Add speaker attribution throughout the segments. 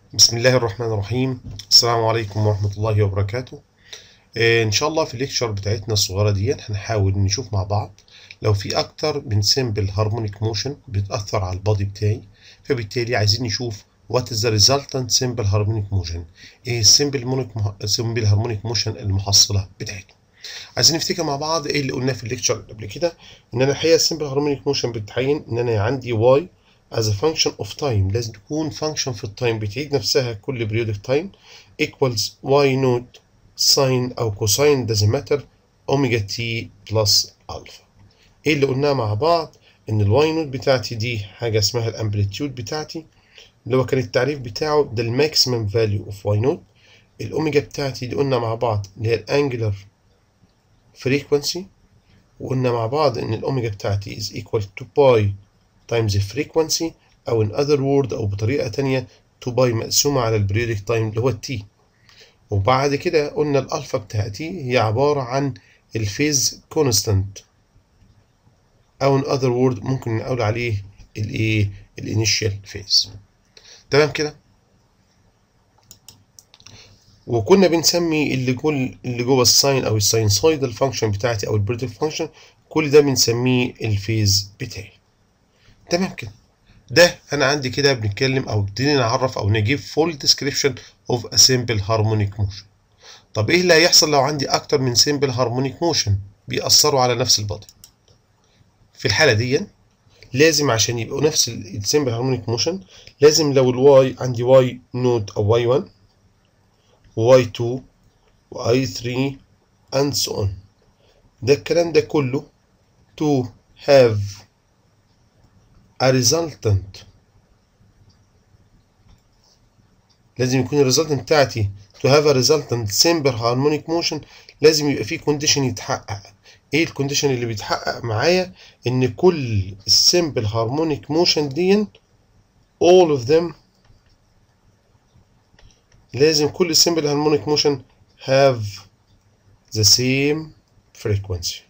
Speaker 1: بسم الله الرحمن الرحيم السلام عليكم ورحمة الله وبركاته آه، إن شاء الله في الليكشر بتاعتنا الصغيرة دي هنحاول نشوف مع بعض لو في أكتر من سيمبل هارمونيك موشن بتأثر على البادي بتاعي فبالتالي عايزين نشوف what is the resultant simple harmonic motion ايه السيمبل سيمبل هارمونيك موشن المحصلة بتاعتنا عايزين نفتكر مع بعض ايه اللي قلناه في الليكشر قبل كده ان انا الحقيقه السيمبل هارمونيك موشن بتعين ان انا عندي واي as a function of time لازم تكون function في التايم بتعيد نفسها كل periodic time equals y naught sin او cosine doesn't matter omega t plus alpha ايه اللي قلناه مع بعض ان الواي نوت بتاعتي دي حاجه اسمها الامبليتيود بتاعتي اللي هو كان التعريف بتاعه ده الماكسيمم فاليو اوف واي نوت الاوميجا بتاعتي دي قلنا مع بعض اللي هي الانجلر frequency وقلنا مع بعض ان الاوميجا بتاعتي is equal to pi times the frequency او in other word او بطريقه تانية 2 باي مقسومه على البريودك تايم اللي هو التي وبعد كده قلنا الالفا بتاعتي هي عباره عن الفيز كونستانت او in other word ممكن نقول عليه الايه الانيشال فيز تمام كده وكنا بنسمي اللي جوه اللي جوه الساين او الساينسويدال فانكشن بتاعتي او البريدكت فانكشن كل ده بنسميه الفيز بتاعي تمام كده ده انا عندي كده بنتكلم او ابتدينا نعرف او نجيب فول ديسكريبشن اوف ا سيمبل هارمونيك موشن طب ايه اللي هيحصل لو عندي اكتر من سيمبل هارمونيك موشن بيأثروا على نفس البادي في الحاله دي لازم عشان يبقوا نفس السيمبل هارمونيك موشن لازم لو الواي عندي واي نود او واي 1 واي 2 واي 3 and so on ده الكلام ده كله to have a resultant لازم يكون الريزلتنت بتاعتي to have a resultant simple harmonic motion لازم يبقى فيه كونديشن يتحقق ايه الكونديشن اللي بيتحقق معايا ان كل السيمبل هارمونيك موشن دي all of them لازم كل simple harmonic motion have the same frequency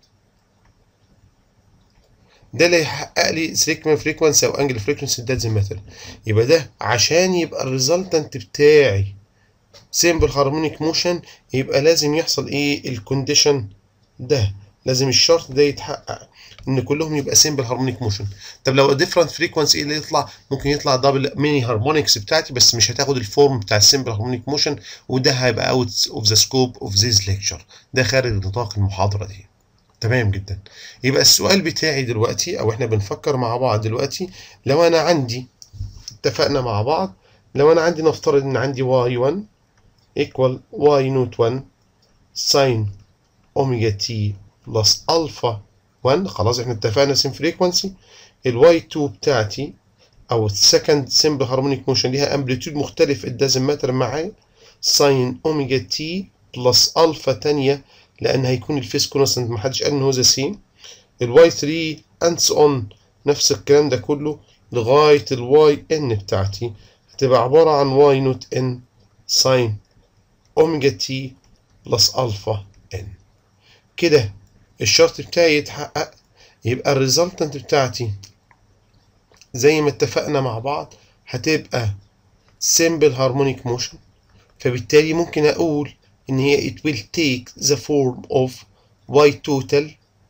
Speaker 1: ده اللي يحقق لي سيجما فريكونسي او انجل فريكونسي دازنت ماتر يبقى ده عشان يبقى الريزلتنت بتاعي سيمبل هارمونيك موشن يبقى لازم يحصل ايه الكونديشن ده لازم الشرط ده يتحقق ان كلهم يبقى سيمبل هارمونيك موشن طب لو ديفرنت فريكونسي ايه اللي يطلع ممكن يطلع دبل ميني هارمونكس بتاعتي بس مش هتاخد الفورم بتاع السيمبل هارمونيك موشن وده هيبقى اوت اوف ذا سكوب اوف ذيس ليكتشر ده خارج نطاق المحاضره دي تمام جدا يبقى السؤال بتاعي دلوقتي او احنا بنفكر مع بعض دلوقتي لو انا عندي اتفقنا مع بعض لو انا عندي نفترض ان عندي واي 1 equal y نوت 1 sin اوميجا تي بلس الفا 1 خلاص احنا اتفقنا سيم فريكونسي الواي 2 بتاعتي او السكند سيمبل هارمونيك موشن ليها امبليتيود مختلف الدازم ماتر معايا ساين اوميجا تي بلس الفا تانية لان هيكون الفيس كونستنت محدش قال ان هو ذا سيم الواي 3 اندس اون نفس الكلام ده كله لغايه الواي ان بتاعتي هتبقى عباره عن واي نوت ان ساين اوميجا تي بلس الفا ان كده الشرط بتاعي يتحقق يبقى الريزلتنت بتاعتي زي ما اتفقنا مع بعض هتبقى simple harmonic motion فبالتالي ممكن اقول ان هي it will take the form of y total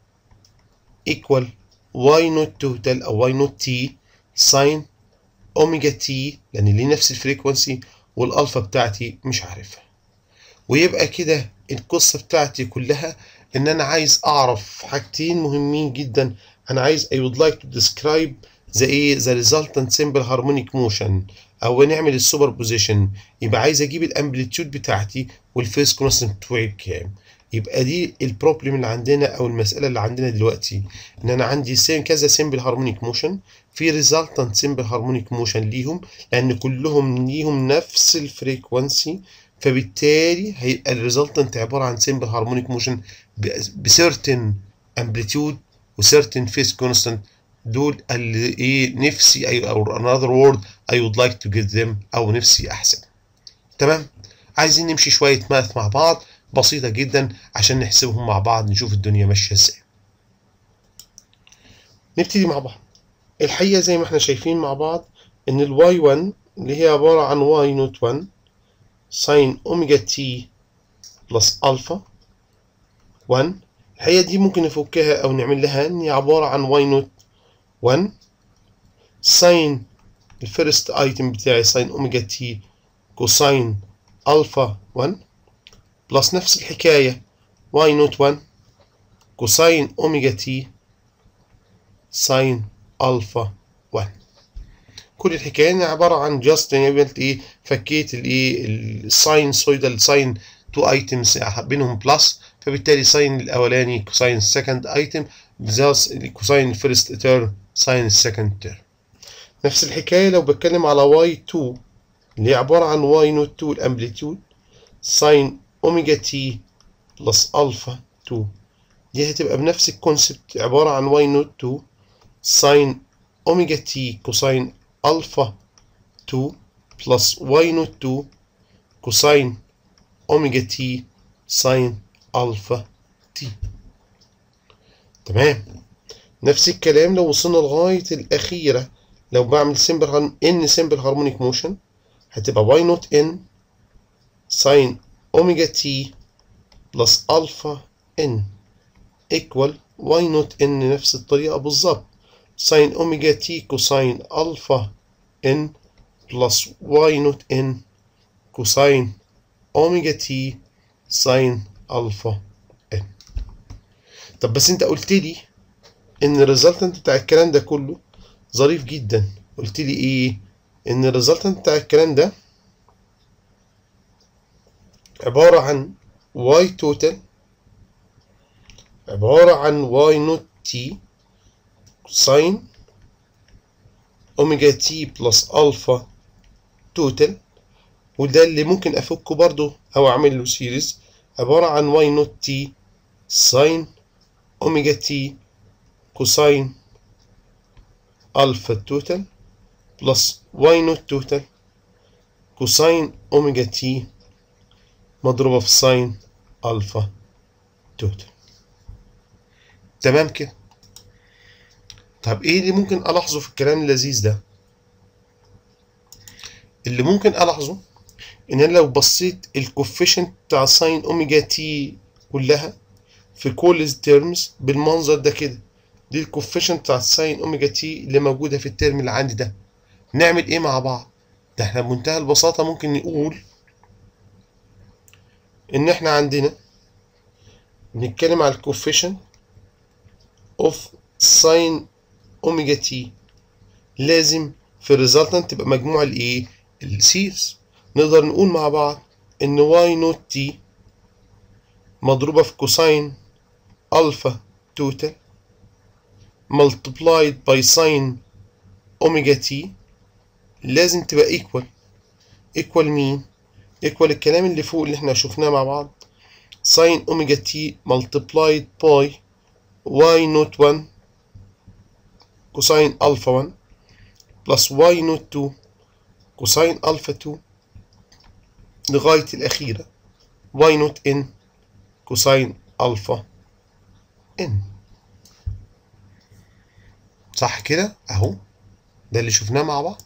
Speaker 1: equal y not total او y not t sin اوميجا تي لان ليه نفس الفريكونسي والالفا بتاعتي مش عارفها ويبقى كده القصه بتاعتي كلها ان انا عايز اعرف حاجتين مهمين جدا انا عايز I would like to describe the ايه the resultant simple harmonic motion او نعمل السوبر بوزيشن يبقى عايز اجيب الامبليتيود بتاعتي والفيس كونستنت بتوعي بكام يبقى دي البروبلم اللي عندنا او المساله اللي عندنا دلوقتي ان انا عندي سيم كذا سيمبل هارمونيك موشن في ريزلتنت سيمبل هارمونيك موشن ليهم لان كلهم ليهم نفس الفريكونسي فبالتالي هيبقى الريزلتنت عباره عن سيمبل هارمونيك موشن بسيرتن امبليتيود وسيرتن فيس كونستنت دول اللي ايه نفسي أي او another word I would like to get them او نفسي احسن تمام عايزين نمشي شويه ماث مع بعض بسيطه جدا عشان نحسبهم مع بعض نشوف الدنيا ماشيه ازاي نبتدي مع بعض الحقيقه زي ما احنا شايفين مع بعض ان الواي 1 اللي هي عبارة عن y نوت 1 ساين أوميجا تي بلس ألفا 1 الحقيقة دي ممكن نفكها أو نعمل لها إن هي عبارة عن y نوت 1 ساين الفيرست ايتم بتاعي ساين أوميجا تي كوساين ألفا 1 بلس نفس الحكاية y نوت 1 كوساين أوميجا تي ساين ألفا 1 كل الحكاية عبارة عن جاست يعني عملت ايه فكيت الايه الساينسويدال ساين تو ايتمز بينهم بلس فبالتالي ساين الاولاني كوساين السكند ايتم بزاس كوساين الفيرست تيرم ساين السكند تيرم نفس الحكاية لو بتكلم على واي 2 اللي هي عبارة عن واي نوت 2 الامبليتيود ساين اوميجا تي بلس الفا 2 دي هتبقى بنفس الكونسبت عبارة عن واي نوت 2 ساين اوميجا تي كوساين الفا 2 بلس واي نوت 2 كوساين اوميجا تي ساين الفا تي تمام نفس الكلام لو وصلنا لغاية الأخيرة لو بعمل سمبل ان سمبل هارمونيك موشن هتبقى واي نوت ان ساين اوميجا تي بلس الفا ان ايكوال واي نوت ان نفس الطريقة بالظبط ساين اوميجا تي كوساين الفا ان بلس واي نوت ان كوساين اوميجا تي ساين الفا ان طب بس انت قلت لي ان الريزلتنت بتاع الكلام ده كله ظريف جدا قلت لي ايه ان الريزلتنت بتاع الكلام ده عبارة عن y total عبارة عن y نوت t ساين اوميجا تي بلس الفا توتال وده اللي ممكن افكه برضو او اعمل له سيريز عبارة عن واي نوت تي ساين اوميجا تي كوساين الفا توتال بلس واي نوت توتال كوساين اوميجا تي مضروبة في ساين الفا توتال تمام كده طب ايه اللي ممكن الاحظه في الكلام اللذيذ ده اللي ممكن الاحظه ان انا لو بصيت الكوفيشنت بتاع ساين اوميجا تي كلها في كل الترمز بالمنظر ده كده دي الكوفيشنت بتاع ساين اوميجا تي اللي موجوده في الترم اللي عندي ده نعمل ايه مع بعض ده احنا بمنتهى البساطه ممكن نقول ان احنا عندنا نتكلم على الكوفيشنت اوف ساين اوميجا تي لازم في الريزلتنت تبقى مجموع الايه السيرز نقدر نقول مع بعض ان واي نوت تي مضروبة في كوساين الفا توتال multiplied by ساين اوميجا تي لازم تبقى ايكوال ايكوال مين ايكوال الكلام اللي فوق اللي احنا شفناه مع بعض ساين اوميجا تي multiplied by واي نوت 1 كوساين الفا 1 بلس واي نوت 2 كوساين الفا 2 لغاية الأخيرة واي نوت ان كوساين الفا ان صح كده اهو ده اللي شفناه مع بعض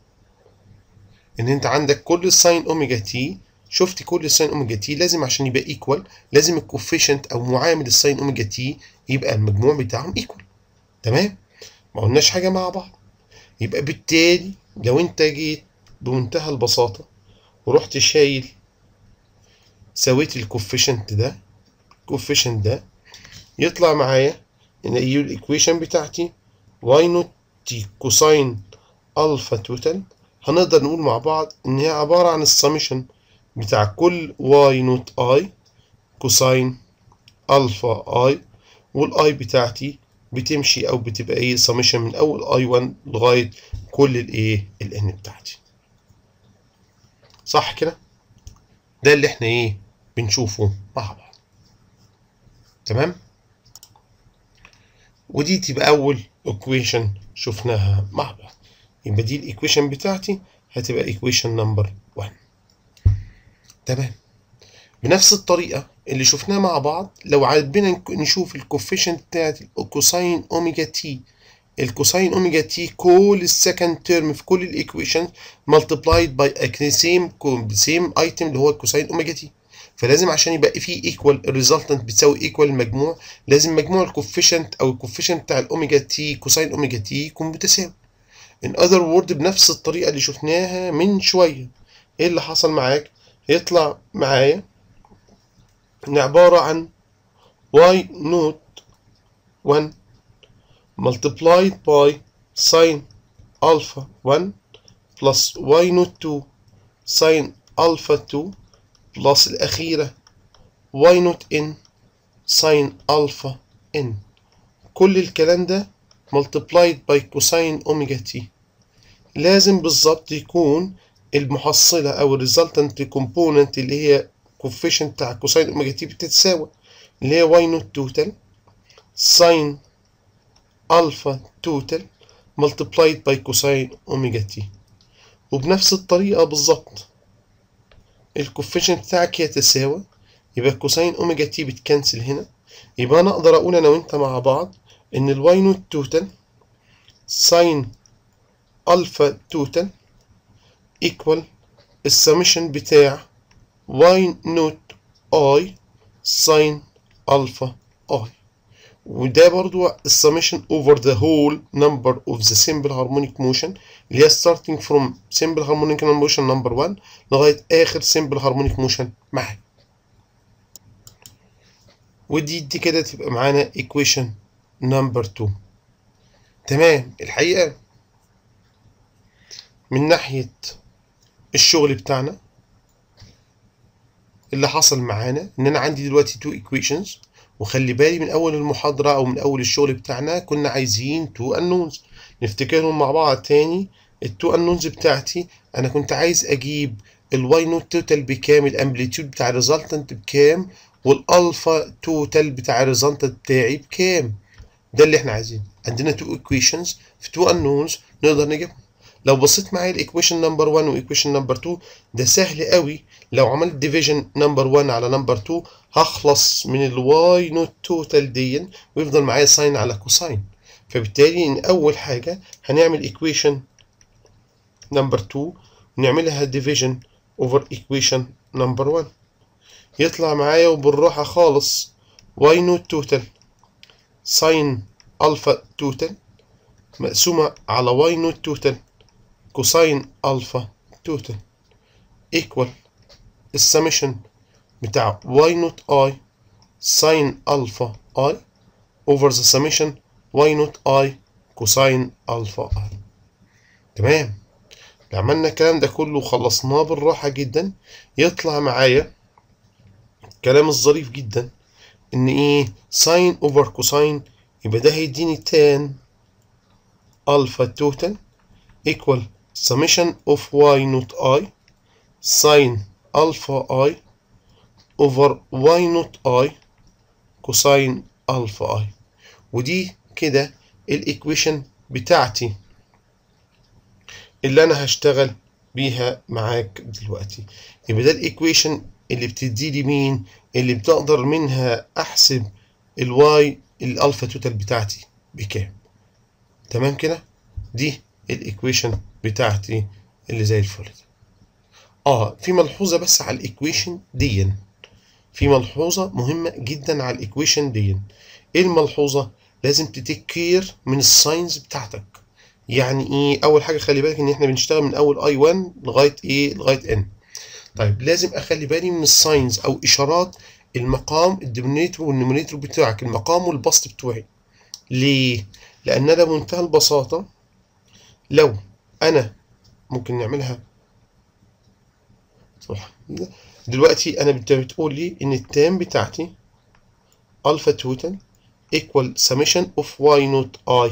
Speaker 1: ان انت عندك كل الساين اوميجا تي شفت كل الساين اوميجا تي لازم عشان يبقى ايكوال لازم الكوفيشنت او معامل الساين اوميجا تي يبقى المجموع بتاعهم ايكوال تمام ما قلناش حاجه مع بعض يبقى بالتالي لو انت جيت بمنتهى البساطه ورحت شايل سويت الكوفيشنت ده الكوفيشنت ده يطلع معايا ان اجيب الايكويشن بتاعتي واي نوت تي كوساين الفا توتال هنقدر نقول مع بعض ان هي عباره عن السميشن بتاع كل واي نوت اي كوساين الفا اي والاي بتاعتي بتمشي او بتبقى ايه سميشن من اول اي 1 لغايه كل الايه الان بتاعتي صح كده ده اللي احنا ايه بنشوفه مع بعض تمام ودي تبقى اول ايكويشن شفناها مع بعض يبقى دي الايكويشن بتاعتي هتبقى ايكويشن نمبر 1 تمام بنفس الطريقة اللي شفناها مع بعض لو عايزين نشوف الكوفيشنت بتاعت الكوساين اوميجا تي الكوساين اوميجا تي كل السكند تيرم في كل الايكويشن ملتبلايد باي سيم سيم ايتم اللي هو الكوساين اوميجا تي فلازم عشان يبقى فيه ايكوال الريزلتنت بتساوي ايكوال المجموع لازم مجموع الكوفيشنت او الكوفيشنت بتاع الاوميجا تي كوساين اوميجا تي يكون متساوي in other word بنفس الطريقه اللي شفناها من شويه ايه اللي حصل معاك يطلع معايا ان عباره عن y نوت 1 multiplied by sin alpha 1 plus y نوت 2 sin alpha 2 plus الأخيرة y نوت n sin alpha n كل الكلام ده multiplied by cosine omega t لازم بالظبط يكون المحصلة أو الريزلتنت كومبوننت اللي هي coefficient بتاع كوساين اوميجا تي بتتساوي اللي هي y نوت توتال ساين الفا توتال multiplied by كوساين اوميجا تي وبنفس الطريقة بالظبط الكوفيشنت بتاعك يتساوى يبقى كوساين اوميجا تي بتكنسل هنا يبقى انا اقدر اقول انا وانت مع بعض ان الواي نوت توتال ساين الفا توتال ايكوال السمشن بتاع واي نوت اي ساين الفا اي وده برضو السمشن over the whole number of the simple harmonic motion اللي هي starting from simple harmonic motion number 1 لغاية آخر simple harmonic motion معاك ودي دي كده تبقى معانا equation number 2 تمام الحقيقة من ناحية الشغل بتاعنا اللي حصل معانا ان انا عندي دلوقتي two equations وخلي بالي من اول المحاضرة او من اول الشغل بتاعنا كنا عايزين تو unknowns نفتكرهم مع بعض تاني التو unknowns بتاعتي انا كنت عايز اجيب الواي نوت توتال بكام الامبليتيود بتاع الريزلتنت بكام والالفا توتال بتاع الريزلتنت بتاعي بكام ده اللي احنا عايزينه عندنا تو equations في تو unknowns نقدر نجيبهم لو بصيت معايا الايكويشن نمبر 1 وايكويشن نمبر 2 ده سهل قوي لو عملت ديفيجن نمبر 1 على نمبر 2 هخلص من الواي نوت توتال دي ويفضل معايا ساين على كوساين فبالتالي ان اول حاجه هنعمل ايكويشن نمبر 2 ونعملها ديفيجن اوفر ايكويشن نمبر 1 يطلع معايا وبالراحه خالص واي نوت توتال ساين الفا توتال مقسومه على واي نوت توتال كوساين الفا توتال ايكوال السمشن بتاع y نوت i ساين الفا i over the summation y نوت i كوساين الفا i تمام لو عملنا الكلام ده كله وخلصناه بالراحة جدا يطلع معايا الكلام الظريف جدا ان ايه ساين اوفر كوساين يبقى ده هيديني تان الفا توتال equal summation of y not i sin alpha i over y not i cosine alpha i ودي كده الايكويشن بتاعتي اللي انا هشتغل بيها معاك دلوقتي يبقى ده الايكويشن اللي بتدي لي مين اللي بتقدر منها احسب الواي الالفا توتال بتاعتي بكام تمام كده دي الايكويشن بتاعتي اللي زي الفل ده اه في ملحوظه بس على الايكويشن دي في ملحوظه مهمه جدا على الايكويشن دي ايه الملحوظه لازم تتكير من الساينز بتاعتك يعني ايه اول حاجه خلي بالك ان احنا بنشتغل من اول اي 1 لغايه ايه لغايه ان طيب لازم اخلي بالي من الساينز او اشارات المقام الدينومينيتور والنومينيتور بتاعك المقام والبسط بتوعي ليه لان انا بمنتهى البساطه لو انا ممكن نعملها صح دلوقتي انا انت بتقول لي ان التام بتاعتي الفا توتال equal summation of y not i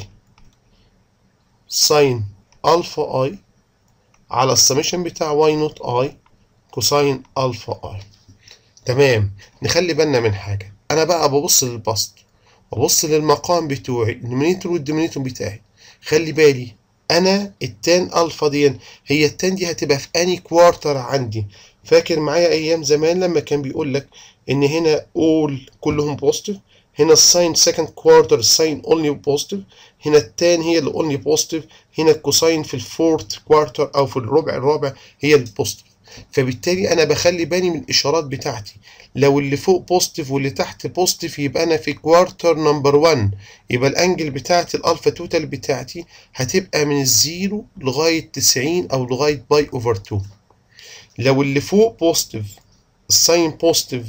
Speaker 1: sin alpha i على السميشن بتاع y not i كوساين الفا i تمام نخلي بالنا من حاجة انا بقى ببص للبسط وببص للمقام بتوعي النومينيتور والدينومينيتور بتاعي خلي بالي انا التان الفا دي هي التان دي هتبقى في اني كوارتر عندي فاكر معايا ايام زمان لما كان بيقول لك ان هنا اول كلهم بوزيتيف هنا الساين سكند كوارتر الساين اونلي بوزيتيف هنا التان هي اللي اونلي بوزيتيف هنا الكوساين في الفورث كوارتر او في الربع الرابع هي البوزيتيف فبالتالي انا بخلي بالي من الاشارات بتاعتي لو اللي فوق بوزيتيف واللي تحت بوزيتيف يبقى انا في كوارتر نمبر 1 يبقى الانجل بتاعتي الالفا توتال بتاعتي هتبقى من الزيرو لغايه 90 او لغايه باي اوفر 2 لو اللي فوق بوزيتيف الساين بوزيتيف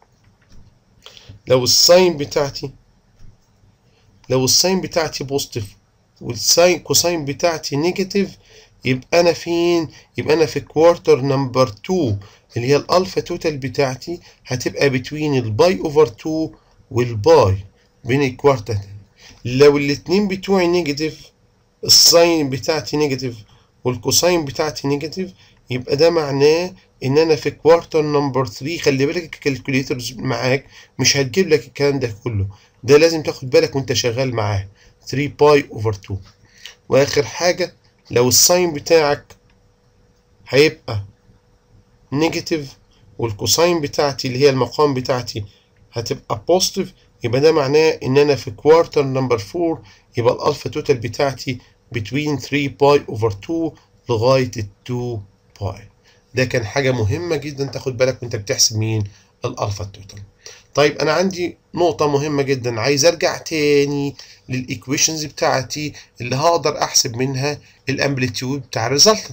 Speaker 1: لو الساين بتاعتي لو الساين بتاعتي بوزيتيف والساين كوساين بتاعتي نيجاتيف يبقى انا فين يبقى انا في كوارتر نمبر 2 اللي هي الالفا توتال بتاعتي هتبقى بتوين الباي اوفر 2 والباي بين الكوارتر لو الاتنين بتوعي نيجاتيف الساين بتاعتي نيجاتيف والكوساين بتاعتي نيجاتيف يبقى ده معناه ان انا في كوارتر نمبر 3 خلي بالك الكالكوليترز معاك مش هتجيب لك الكلام ده كله ده لازم تاخد بالك وانت شغال معاه 3 باي اوفر 2 واخر حاجه لو الساين بتاعك هيبقى نيجاتيف والكوساين بتاعتي اللي هي المقام بتاعتي هتبقى بوزيتيف يبقى ده معناه ان انا في كوارتر نمبر 4 يبقى الالفا توتال بتاعتي بتوين 3 باي اوفر 2 لغايه ال 2 باي ده كان حاجه مهمه جدا تاخد بالك وانت بتحسب مين الالفا توتال طيب انا عندي نقطه مهمه جدا عايز ارجع تاني للايكويشنز بتاعتي اللي هقدر احسب منها الامبليتيود بتاع الريزلتنت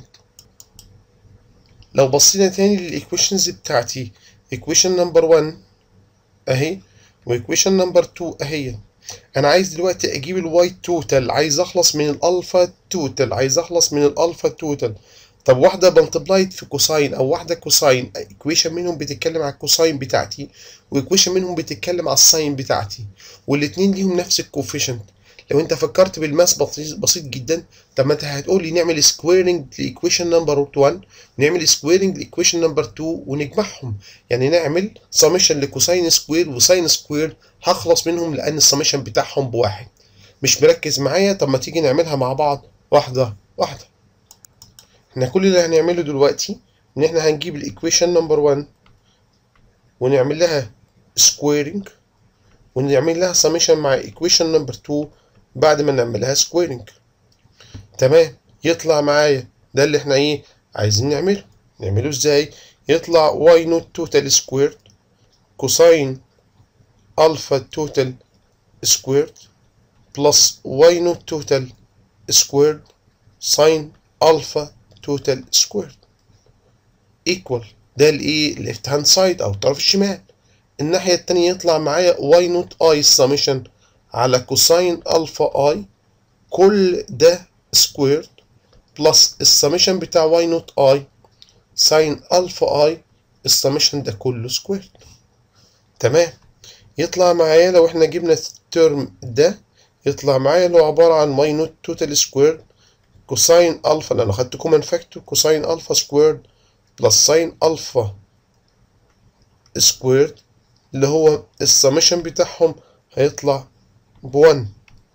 Speaker 1: لو بصينا تاني للايكويشنز بتاعتي ايكويشن نمبر 1 اهي وايكويشن نمبر 2 اهي انا عايز دلوقتي اجيب الواي توتال عايز اخلص من الالفا توتال عايز اخلص من الالفا توتال طب واحدة بنتبلايت في كوساين أو واحدة كوساين ايكويشن منهم بتتكلم على الكوساين بتاعتي وايكويشن منهم بتتكلم على الساين بتاعتي والاتنين ليهم نفس الكوفيشنت لو انت فكرت بالماس بسيط, بسيط جدا طب ما انت هتقول لي نعمل سكويرنج لايكويشن نمبر 1 نعمل سكويرنج لايكويشن نمبر 2 ونجمعهم يعني نعمل سميشن لكوساين سكوير وساين سكوير هخلص منهم لان السميشن بتاعهم بواحد مش مركز معايا طب ما تيجي نعملها مع بعض واحده واحده احنا كل اللي هنعمله دلوقتي ان احنا هنجيب الايكويشن نمبر 1 ونعمل لها سكويرنج ونعمل لها سميشن مع ايكويشن نمبر 2 بعد ما نعمل لها سكويرنج تمام يطلع معايا ده اللي احنا ايه عايزين نعمله نعمله ازاي يطلع واي نوت توتال سكويرد كوساين الفا توتال سكويرد بلس واي نوت توتال سكويرد ساين الفا توتال سكويرد ايكوال ده الايه ليفت هاند سايد او الطرف الشمال الناحيه التانية يطلع معايا واي نوت اي سميشن على كوساين الفا اي كل ده سكويرد بلس السميشن بتاع واي نوت اي ساين الفا اي السميشن ده كله سكويرد تمام يطلع معايا لو احنا جبنا الترم ده يطلع معايا اللي هو عبارة عن واي نوت توتال سكويرد كوساين الفا لو خدت كومن فاكتور كوساين الفا سكويرد بلس ساين الفا سكويرد اللي هو السميشن بتاعهم هيطلع بوان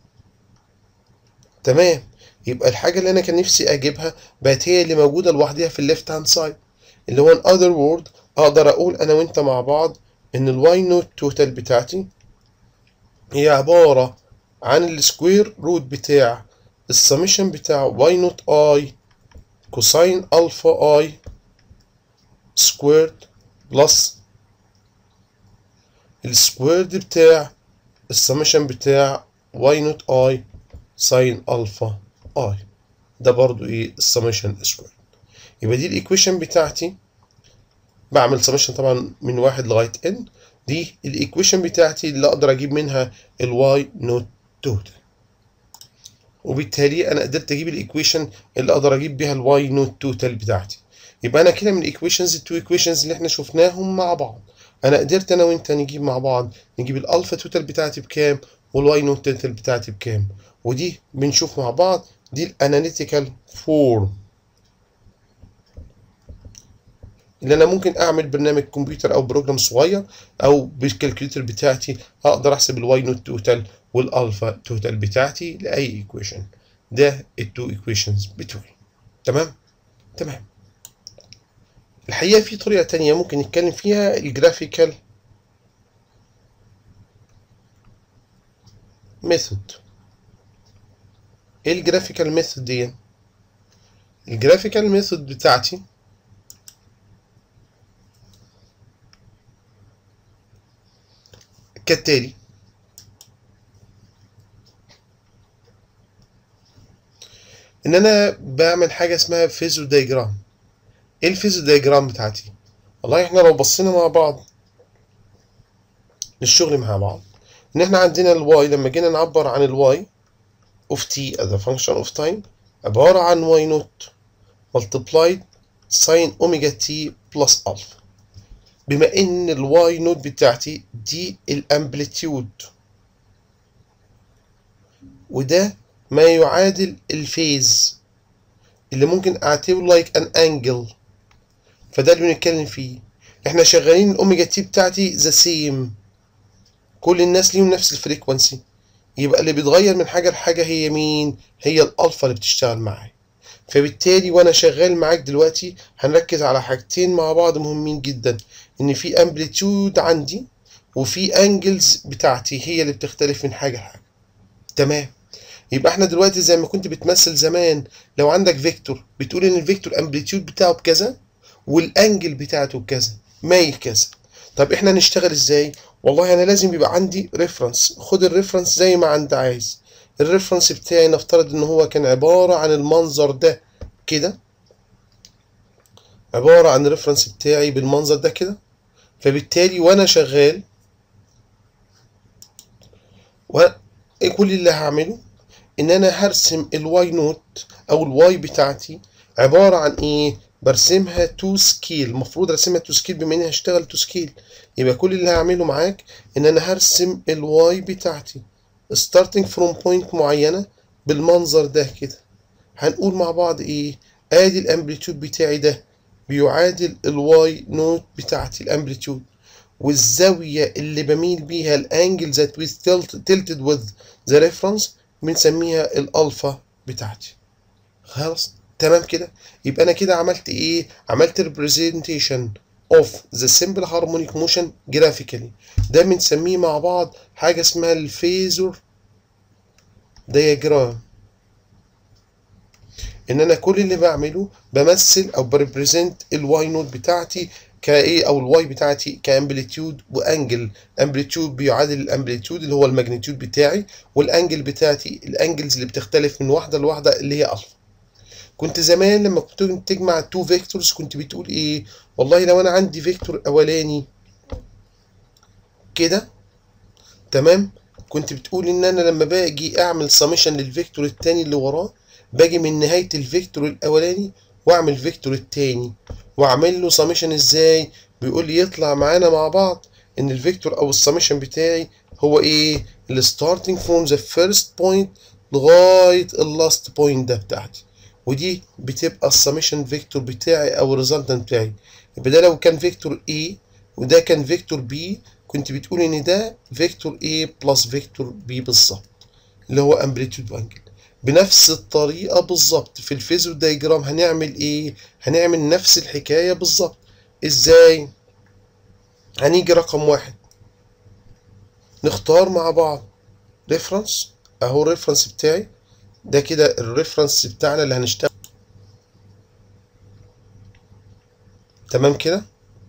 Speaker 1: تمام يبقى الحاجة اللي أنا كان نفسي أجيبها بقت هي اللي موجودة لوحدها في الليفت هاند سايد اللي هو in other word أقدر أقول أنا وأنت مع بعض إن الواي نوت توتال بتاعتي هي عبارة عن السكوير روت بتاع السميشن بتاع واي نوت اي كوساين الفا اي سكويرد بلس السكويرد بتاع السميشن بتاع واي نوت اي ساين الفا اي ده برضو ايه السميشن سكوير يبقى دي الايكويشن بتاعتي بعمل سميشن طبعا من واحد لغايه ان دي الايكويشن بتاعتي اللي اقدر اجيب منها الواي نوت توتال وبالتالي انا قدرت اجيب الايكويشن اللي اقدر اجيب بيها الواي نوت توتال بتاعتي يبقى انا كده من الايكويشنز التو ايكويشنز اللي احنا شفناهم مع بعض انا قدرت انا وانت نجيب مع بعض نجيب الالفا توتال بتاعتي بكام والواي نوت توتال بتاعتي بكام ودي بنشوف مع بعض دي الاناليتيكال فورم اللي انا ممكن اعمل برنامج كمبيوتر او بروجرام صغير او بالكالكوليتر بتاعتي اقدر احسب الواي نوت توتال والالفا توتال بتاعتي لاي ايكويشن ده التو ايكويشنز بتوعي تمام تمام الحقيقه في طريقه تانية ممكن نتكلم فيها الجرافيكال ميثود ايه الجرافيكال ميثود دي الجرافيكال ميثود بتاعتي كالتالي ان انا بعمل حاجه اسمها فيزو دايجرام ايه الفيزو دايجرام بتاعتي والله احنا لو بصينا مع بعض للشغل مع بعض ان احنا عندنا الواي لما جينا نعبر عن الواي of t as a function of time عبارة عن y naught multiplied sin omega t plus alpha بما ان الواي نوت بتاعتي دي الامبليتيود وده ما يعادل الفيز اللي ممكن اعتبره لايك ان انجل فده اللي بنتكلم فيه احنا شغالين الاوميجا تي بتاعتي ذا سيم كل الناس ليهم نفس الفريكونسي يبقى اللي بيتغير من حاجه لحاجه هي مين هي الالفا اللي بتشتغل معايا فبالتالي وانا شغال معاك دلوقتي هنركز على حاجتين مع بعض مهمين جدا ان في امبليتيود عندي وفي انجلز بتاعتي هي اللي بتختلف من حاجه لحاجه تمام يبقى احنا دلوقتي زي ما كنت بتمثل زمان لو عندك فيكتور بتقول ان الفيكتور امبليتيود بتاعه بكذا والانجل بتاعته بكذا مايل كذا طب احنا نشتغل ازاي والله انا لازم يبقى عندي ريفرنس خد الريفرنس زي ما انت عايز الريفرنس بتاعي نفترض ان هو كان عبارة عن المنظر ده كده عبارة عن الريفرنس بتاعي بالمنظر ده كده فبالتالي وانا شغال و كل اللي هعمله ان انا هرسم الواي نوت او الواي بتاعتي عبارة عن ايه برسمها تو سكيل المفروض ارسمها تو سكيل بما اني هشتغل تو سكيل يبقى كل اللي هعمله معاك ان انا هرسم الواي بتاعتي starting from point معينة بالمنظر ده كده هنقول مع بعض ايه ادي الامبليتيود بتاعي ده بيعادل الواي نوت بتاعتي الامبليتيود والزاوية اللي بميل بيها الانجل that with tilted with the reference بنسميها الالفا بتاعتي خلاص تمام كده يبقى انا كده عملت ايه عملت representation of the simple harmonic motion graphically ده بنسميه مع بعض حاجة اسمها الفيزور diagram ان انا كل اللي بعمله بمثل او بريبريزنت الواي نوت بتاعتي كايه او الواي بتاعتي كامبليتيود وانجل امبليتيود بيعادل الامبليتيود اللي هو الماجنتيود بتاعي والانجل بتاعتي الانجلز اللي بتختلف من واحده لواحده اللي هي الفا كنت زمان لما كنت تجمع تو فيكتورز كنت بتقول ايه والله لو انا عندي فيكتور اولاني كده تمام كنت بتقول ان انا لما باجي اعمل سميشن للفيكتور التاني اللي وراه باجي من نهايه الفيكتور الاولاني واعمل فيكتور التاني واعمل له سميشن ازاي بيقول لي يطلع معانا مع بعض ان الفيكتور او السميشن بتاعي هو ايه الستارتنج فروم ذا فيرست بوينت لغايه اللاست بوينت ده بتاعتي ودي بتبقى السميشن فيكتور بتاعي او الريزلتنت بتاعي يبقى ده لو كان فيكتور A وده كان فيكتور B كنت بتقول ان ده فيكتور A بلس فيكتور B بالظبط اللي هو امبليتيود وانجل بنفس الطريقه بالظبط في الفيزو دايجرام هنعمل ايه هنعمل نفس الحكايه بالظبط ازاي هنيجي رقم واحد نختار مع بعض ريفرنس اهو الريفرنس بتاعي ده كده الريفرنس بتاعنا اللي هنشتغل تمام كده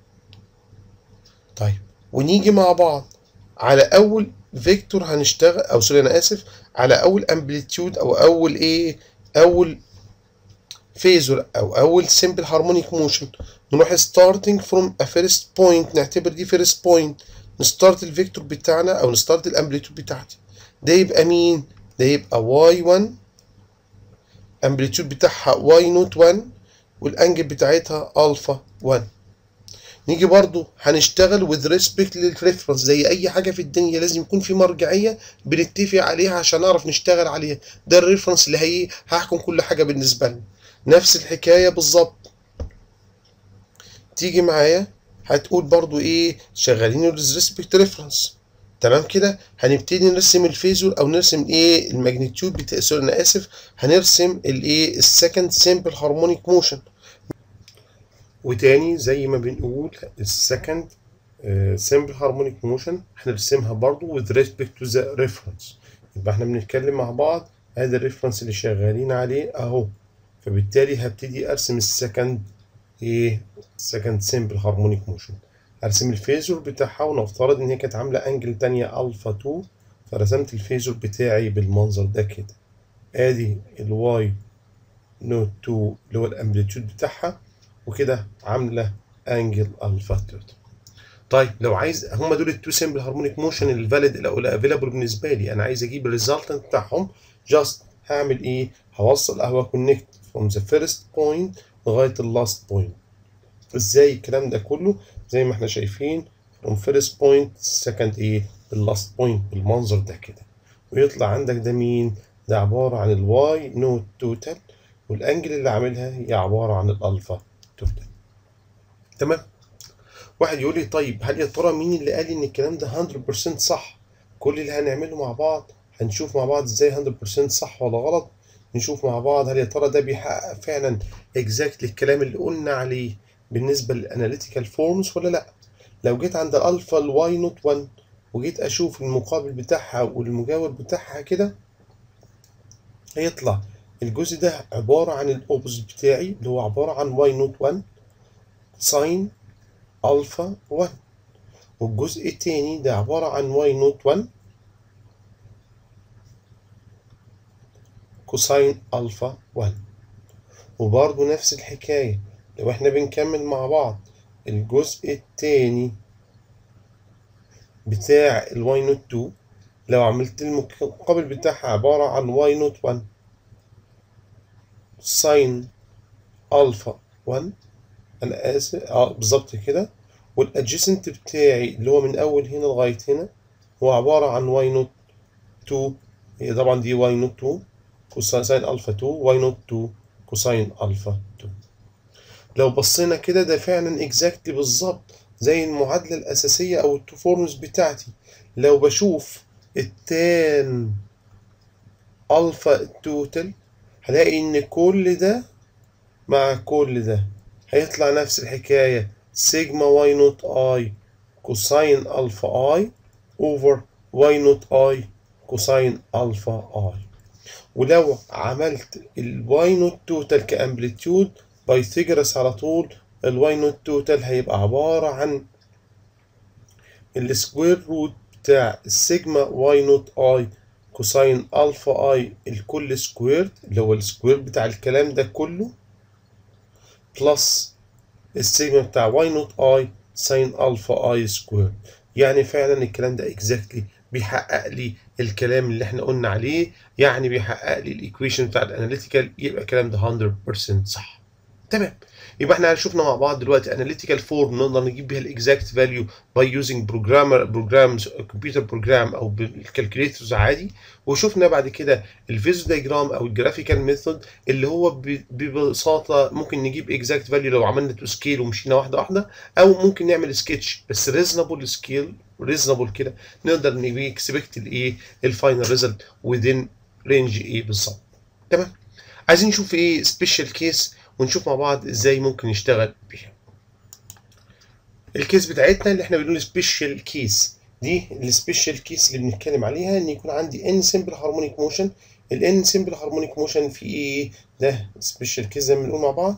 Speaker 1: طيب ونيجي مع بعض على اول فيكتور هنشتغل او سوري انا اسف على اول امبليتيود او اول ايه اول فيزور او اول سمبل هارمونيك موشن نروح ستارتنج فروم ا فيرست بوينت نعتبر دي فيرست بوينت نستارت الفيكتور بتاعنا او نستارت الامبليتيود بتاعتي ده يبقى مين ده يبقى واي 1 امبليتيود بتاعها واي نوت 1 والانجل بتاعتها الفا 1 نيجي برضو هنشتغل with respect للريفرنس زي اي حاجه في الدنيا لازم يكون في مرجعيه بنتفق عليها عشان نعرف نشتغل عليها ده الريفرنس اللي هي هحكم كل حاجه بالنسبه لنا نفس الحكايه بالظبط تيجي معايا هتقول برضو ايه شغالين with respect ريفرنس تمام كده هنبتدي نرسم الفيزور او نرسم ايه الماجنتيود بتاع سوري انا اسف هنرسم الايه السكند سمبل هارمونيك موشن وتاني زي ما بنقول السكند سمبل هارمونيك موشن هنرسمها برضو with respect to the reference يبقى احنا بنتكلم مع بعض هذا الريفرنس اللي شغالين عليه اهو فبالتالي هبتدي ارسم السكند ايه سكند سيمبل هارمونيك موشن ارسم الفيزور بتاعها ونفترض ان هي كانت عامله انجل تانية الفا 2 فرسمت الفيزور بتاعي بالمنظر ده كده ادي الواي نوت 2 اللي هو الامبليتيود بتاعها وكده عامله انجل الفا 2 طيب لو عايز هم دول التو سيمبل هارمونيك موشن الفاليد او الافيلابل بالنسبه لي انا عايز اجيب الريزلتنت بتاعهم جاست هعمل ايه هوصل قهوه كونكت فروم ذا فيرست بوينت لغايه اللاست بوينت ازاي الكلام ده كله زي ما احنا شايفين from first point second ايه اللاست بوينت بالمنظر ده كده ويطلع عندك ده مين ده عبارة عن الواي نوت توتال والانجل اللي عاملها هي عبارة عن الالفا توتال تمام واحد يقول لي طيب هل يا ترى مين اللي قال لي ان الكلام ده 100% صح كل اللي هنعمله مع بعض هنشوف مع بعض ازاي 100% صح ولا غلط نشوف مع بعض هل يا ترى ده بيحقق فعلا اكزاكتلي الكلام اللي قلنا عليه بالنسبة للاناليتيكال فورمز ولا لا لو جيت عند الالفا الواي نوت 1 وجيت اشوف المقابل بتاعها والمجاور بتاعها كده هيطلع الجزء ده عبارة عن الاوبوزيت بتاعي اللي هو عبارة عن واي نوت 1 ساين الفا 1 والجزء التاني ده عبارة عن واي نوت 1 كوساين الفا 1 وبرضه نفس الحكاية لو احنا بنكمل مع بعض الجزء التاني بتاع الواي نوت 2 لو عملت المقابل بتاعها عبارة عن واي نوت 1 ساين الفا 1 انا اسف اه بالظبط كده والادجيسنت بتاعي اللي هو من اول هنا لغايه هنا هو عباره عن واي نوت 2 هي طبعا دي واي نوت 2 كوساين الفا 2 واي نوت 2 كوساين الفا 2 لو بصينا كده ده فعلا اكزاكتلي بالظبط زي المعادله الاساسيه او التو فورمز بتاعتي لو بشوف التان الفا التوتال هلاقي ان كل ده مع كل ده هيطلع نفس الحكايه سيجما واي نوت اي كوساين الفا اي اوفر واي نوت اي كوساين الفا اي ولو عملت الواي نوت توتال كامبليتيود بايثاغورس على طول الواي نوت توتال هيبقى عبارة عن السكوير روت بتاع السيجما واي نوت اي كوساين الفا اي الكل سكوير اللي هو السكوير بتاع الكلام ده كله بلس السيجما بتاع واي نوت اي ساين الفا اي سكوير يعني فعلا الكلام ده اكزاكتلي بيحقق لي الكلام اللي احنا قلنا عليه يعني بيحقق لي الايكويشن بتاع الاناليتيكال يبقى الكلام ده 100% صح تمام يبقى احنا شفنا مع بعض دلوقتي اناليتيكال فورم نقدر نجيب بيها الاكزاكت فاليو باي يوزنج بروجرامر بروجرامز كمبيوتر بروجرام او بالكالكوليترز عادي وشفنا بعد كده الفيزو دايجرام او الجرافيكال ميثود اللي هو ببساطه ممكن نجيب اكزاكت فاليو لو عملنا تو سكيل ومشينا واحده واحده او ممكن نعمل سكتش بس ريزونبل سكيل ريزونبل كده نقدر نبي اكسبكت الايه الفاينل ريزلت within رينج ايه بالظبط تمام عايزين نشوف ايه سبيشال كيس ونشوف مع بعض ازاي ممكن نشتغل بيها الكيس بتاعتنا اللي احنا بنقول سبيشال كيس دي السبيشال كيس اللي بنتكلم عليها ان يكون عندي ان سمبل هارمونيك موشن الان سمبل هارمونيك موشن في ايه ده سبيشال كيس زي ما بنقول مع بعض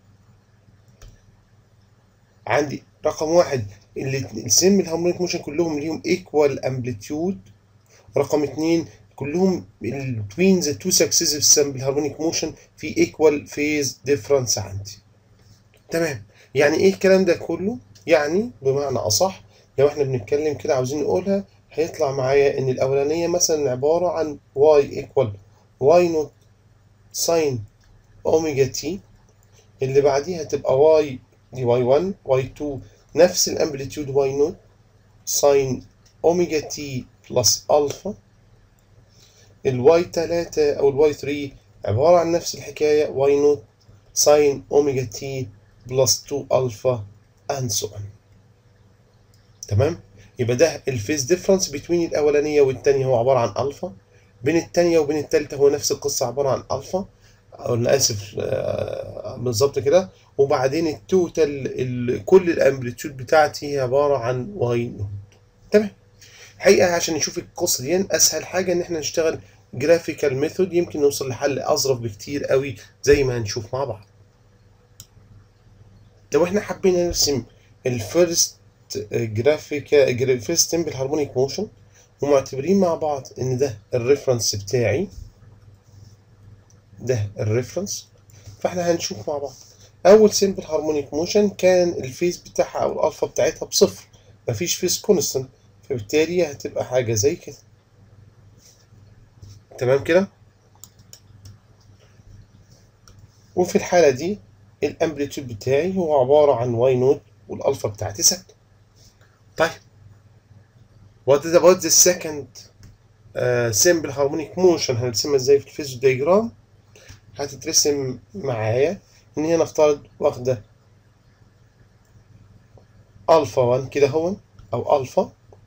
Speaker 1: عندي رقم واحد السمبل هارمونيك موشن كلهم ليهم ايكوال امبليتيود رقم اتنين كلهم between the two successive sample harmonic motion في equal phase difference عندي تمام يعني ايه الكلام ده كله يعني بمعنى اصح لو احنا بنتكلم كده عاوزين نقولها هيطلع معايا ان الاولانيه مثلا عباره عن y equal y not sin اوميجا تي اللي بعديها تبقى y دي y1 y2 نفس الامبليتيود y not sin اوميجا تي بلس الفا الواي 3 او الواي 3 عبارة عن نفس الحكاية واي نوت ساين اوميجا تي بلس 2 الفا اند سو on تمام يبقى ده الفيز ديفرنس بين الاولانية والتانية هو عبارة عن الفا بين التانية وبين التالتة هو نفس القصة عبارة عن الفا انا اسف بالظبط كده وبعدين التوتال كل الامبليتيود بتاعتي هي عبارة عن واي نوت تمام الحقيقه عشان نشوف القصه دي اسهل حاجه ان احنا نشتغل جرافيكال ميثود يمكن نوصل لحل اظرف بكتير قوي زي ما هنشوف مع بعض لو احنا حبينا نرسم الفيرست جرافيكا فيرست تمبل هارمونيك موشن ومعتبرين مع بعض ان ده الريفرنس بتاعي ده الريفرنس فاحنا هنشوف مع بعض اول سيمبل هارمونيك موشن كان الفيز بتاعها او الالفا بتاعتها بصفر مفيش فيز كونستنت فبالتالي هتبقى حاجه زي كده تمام كده وفي الحاله دي الامبليتيود بتاعي هو عباره عن واي نوت والالفا بتاعتي ثابته طيب what is about the second uh, simple harmonic motion هنرسمها ازاي في الفيزو دياجرام هتترسم معايا ان هي نفترض واخده الفا 1 كده هون او الفا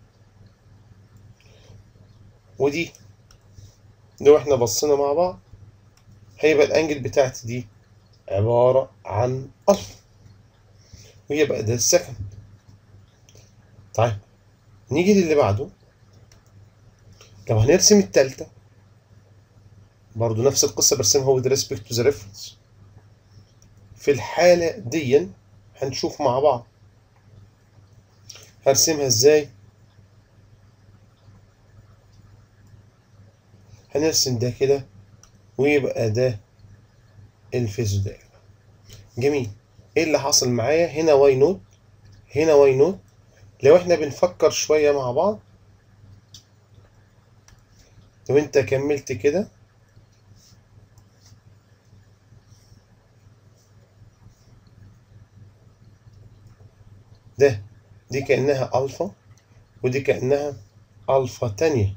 Speaker 1: ودي لو احنا بصينا مع بعض هيبقى الانجل بتاعتي دي عبارة عن الفا ويبقى ده السكند طيب نيجي للي بعده لو هنرسم التالتة برضو نفس القصة برسمها with respect to the reference في الحالة دي هنشوف مع بعض هرسمها ازاي هنرسم ده كده ويبقى ده الفيزو ده جميل ايه اللي حصل معايا هنا واي نوت هنا واي نوت لو احنا بنفكر شوية مع بعض لو انت كملت كده ده دي كأنها ألفا ودي كأنها ألفا تانية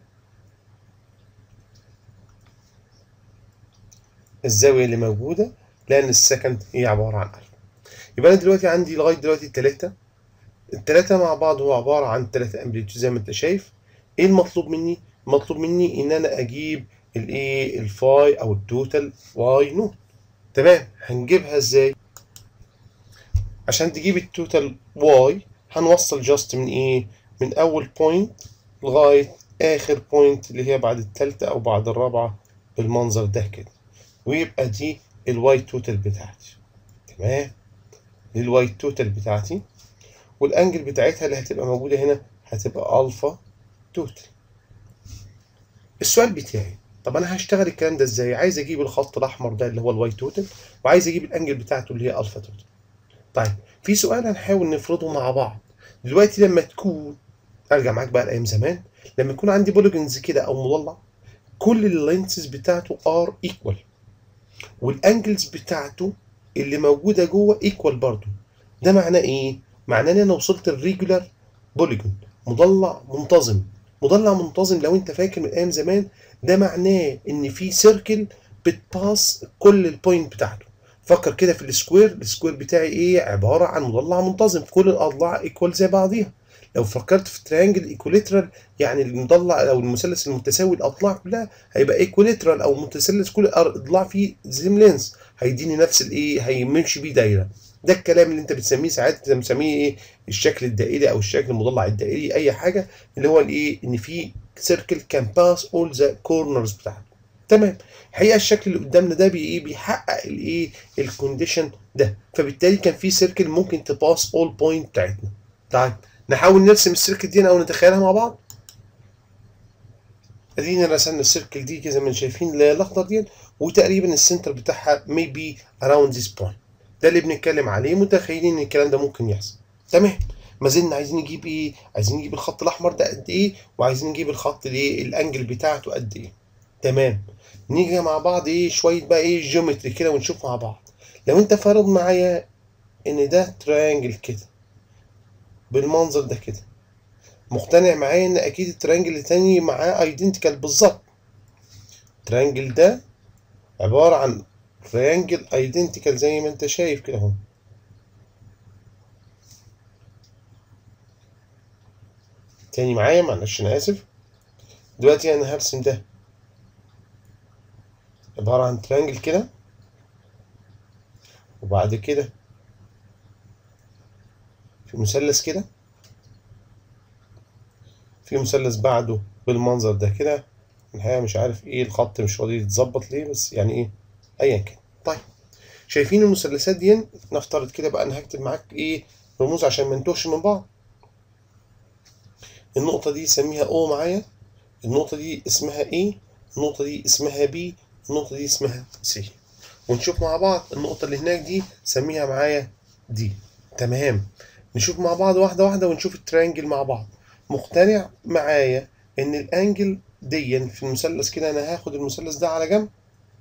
Speaker 1: الزاوية اللي موجودة لأن السكند هي عبارة عن ألفا يبقى أنا دلوقتي عندي لغاية دلوقتي تلاتة التلاتة مع بعض هو عبارة عن تلاتة أمبليتيود زي ما أنت شايف إيه المطلوب مني؟ المطلوب مني إن أنا أجيب الإيه الفاي أو التوتال واي نوت تمام هنجيبها إزاي؟ عشان تجيب التوتال واي هنوصل جاست من ايه من اول بوينت لغايه اخر بوينت اللي هي بعد التالتة او بعد الرابعه بالمنظر ده كده ويبقى دي الواي توتال بتاعتي تمام دي الواي توتال بتاعتي والانجل بتاعتها اللي هتبقى موجوده هنا هتبقى الفا توتال السؤال بتاعي طب انا هشتغل الكلام ده ازاي عايز اجيب الخط الاحمر ده اللي هو الواي توتال وعايز اجيب الانجل بتاعته اللي هي الفا توتال طيب في سؤال هنحاول نفرضه مع بعض دلوقتي لما تكون ارجع معاك بقى لايام زمان لما يكون عندي بوليجونز كده او مضلع كل اللينسز بتاعته ار ايكوال والانجلز بتاعته اللي موجوده جوه ايكوال برضو ده معناه ايه معناه ان انا وصلت الريجولار بوليجون مضلع منتظم مضلع منتظم لو انت فاكر من ايام زمان ده معناه ان في سيركل بتباس كل البوينت بتاعته فكر كده في السكوير السكوير بتاعي ايه عباره عن مضلع منتظم كل الاضلاع ايكوال زي بعضيها لو فكرت في تريانجل ايكوليترال يعني المضلع او المثلث المتساوي الاضلاع كلها هيبقى ايكوليترال او متثلث كل الاضلاع فيه زيم لينس هيديني نفس الايه هيمشي بيه دايره ده الكلام اللي انت بتسميه ساعات انت بتسميه ايه الشكل الدائري او الشكل المضلع الدائري اي حاجه اللي هو الايه ان في سيركل كان باس اول ذا كورنرز بتاعته تمام الحقيقه الشكل اللي قدامنا ده بي ايه بيحقق الايه الكونديشن ده فبالتالي كان في سيركل ممكن تباس اول بوينت بتاعتنا طيب نحاول نرسم السيركل دي او نتخيلها مع بعض ادينا رسمنا السيركل دي كده زي ما شايفين الاخضر دي وتقريبا السنتر بتاعها maybe around this point ده اللي بنتكلم عليه متخيلين ان الكلام ده ممكن يحصل تمام ما زلنا عايزين نجيب ايه عايزين نجيب الخط الاحمر ده قد ايه وعايزين نجيب الخط الايه الانجل بتاعته قد ايه تمام نيجي مع بعض ايه شويه بقى ايه جيومتري كده ونشوف مع بعض لو انت فرض معايا ان ده تريانجل كده بالمنظر ده كده مقتنع معايا ان اكيد التريانجل التاني معاه ايدنتيكال بالظبط التريانجل ده عباره عن تريانجل ايدنتيكال زي ما انت شايف كده اهو تاني معايا معلش انا اسف دلوقتي انا هرسم ده عبارة عن تريانجل كده وبعد كده في مثلث كده في مثلث بعده بالمنظر ده كده الحقيقة مش عارف ايه الخط مش راضي يتظبط ليه بس يعني ايه ايا كان طيب شايفين المثلثات دي نفترض كده بقى انا هكتب معاك ايه رموز عشان ما نتوهش من بعض النقطة دي سميها O معايا النقطة دي اسمها A النقطة دي اسمها B النقطة دي اسمها C ونشوف مع بعض النقطة اللي هناك دي سميها معايا دي تمام نشوف مع بعض واحدة واحدة ونشوف الترينجل مع بعض مقتنع معايا ان الانجل دي في المثلث كده انا هاخد المثلث ده على جنب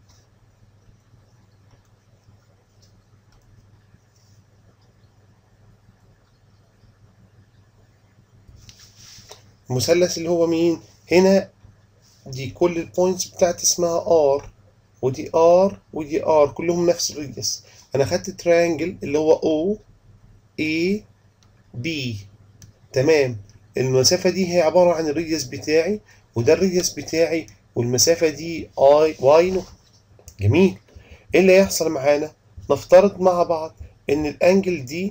Speaker 1: المثلث اللي هو مين هنا دي كل البوينتس بتاعتي اسمها ار ودي ار ودي ار كلهم نفس الريديوس انا خدت تريانجل اللي هو او اي بي تمام المسافة دي هي عبارة عن الريديوس بتاعي وده الريديوس بتاعي والمسافة دي اي واي نو جميل ايه اللي هيحصل معانا نفترض مع بعض ان الانجل دي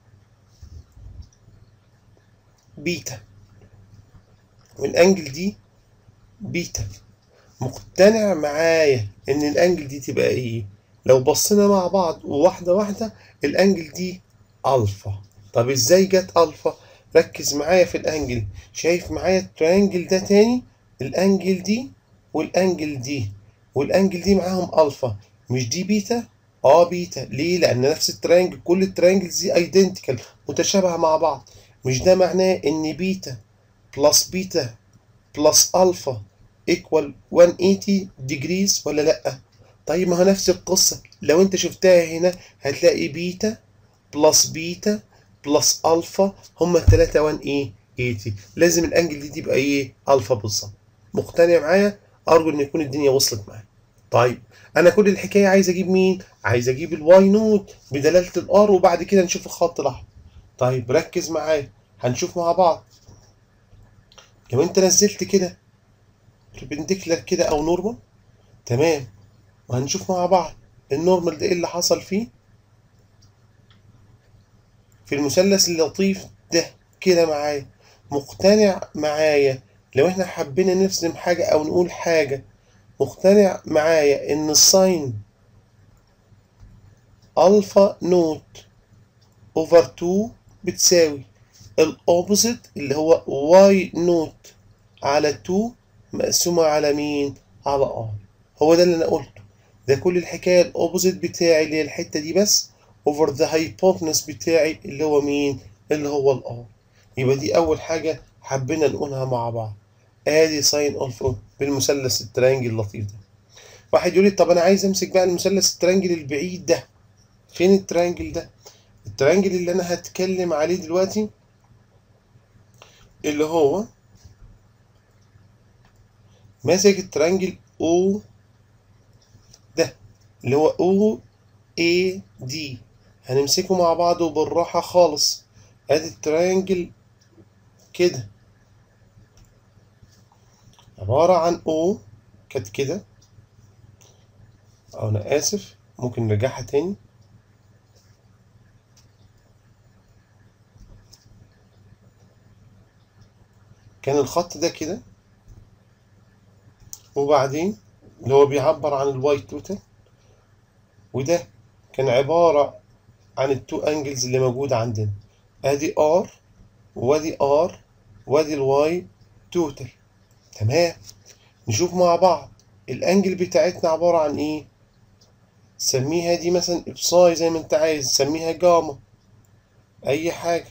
Speaker 1: بيتا والانجل دي بيتا مقتنع معايا ان الانجل دي تبقى ايه لو بصينا مع بعض واحده واحده الانجل دي الفا طب ازاي جت الفا ركز معايا في الانجل شايف معايا التريانجل ده تاني الانجل دي والانجل دي والانجل دي معاهم الفا مش دي بيتا اه بيتا ليه لان نفس التريانجل كل التريانجلز دي ايدنتيكال متشابهه مع بعض مش ده معناه ان بيتا بلس بيتا بلس الفا ايكوال 180 ديجريز ولا لا طيب ما هو نفس القصه لو انت شفتها هنا هتلاقي بيتا بلس بيتا بلس الفا هما التلاتة 1 ايه 80 لازم الانجل دي تبقى ايه الفا بالظبط مقتنع معايا ارجو ان يكون الدنيا وصلت معايا طيب انا كل الحكايه عايز اجيب مين عايز اجيب الواي نوت بدلاله الار وبعد كده نشوف الخط الاحمر طيب ركز معايا هنشوف مع بعض لو انت نزلت كده بربنديكولار كده او نورمال تمام وهنشوف مع بعض النورمال ده ايه اللي حصل فيه في المثلث اللطيف ده كده معايا مقتنع معايا لو احنا حبينا نرسم حاجة او نقول حاجة مقتنع معايا ان الساين الفا نوت اوفر 2 بتساوي الاوبوزيت اللي هو واي نوت على 2 مقسومة على مين على ار هو ده اللي انا قلته ده كل الحكاية الاوبوزيت بتاعي اللي هي الحتة دي بس over the hypotenuse بتاعي اللي هو مين اللي هو الار يبقى دي اول حاجة حبينا نقولها مع بعض ادي ساين الفا بالمثلث الترينجل اللطيف ده واحد يقول لي طب انا عايز امسك بقى المثلث الترينجل البعيد ده فين الترينجل ده الترينجل اللي انا هتكلم عليه دلوقتي اللي هو ماسك الترينجل او ده اللي هو او اي دي هنمسكه مع بعض وبالراحة خالص ادي الترينجل كده عبارة عن او كانت كده او انا اسف ممكن نرجعها تاني كان الخط ده كده وبعدين اللي هو بيعبر عن الواي توتال وده كان عبارة عن التو انجلز اللي موجودة عندنا ادي ار وادي ار وادي الواي توتال تمام نشوف مع بعض الانجل بتاعتنا عبارة عن ايه سميها دي مثلا ابساي زي ما انت عايز سميها جاما اي حاجة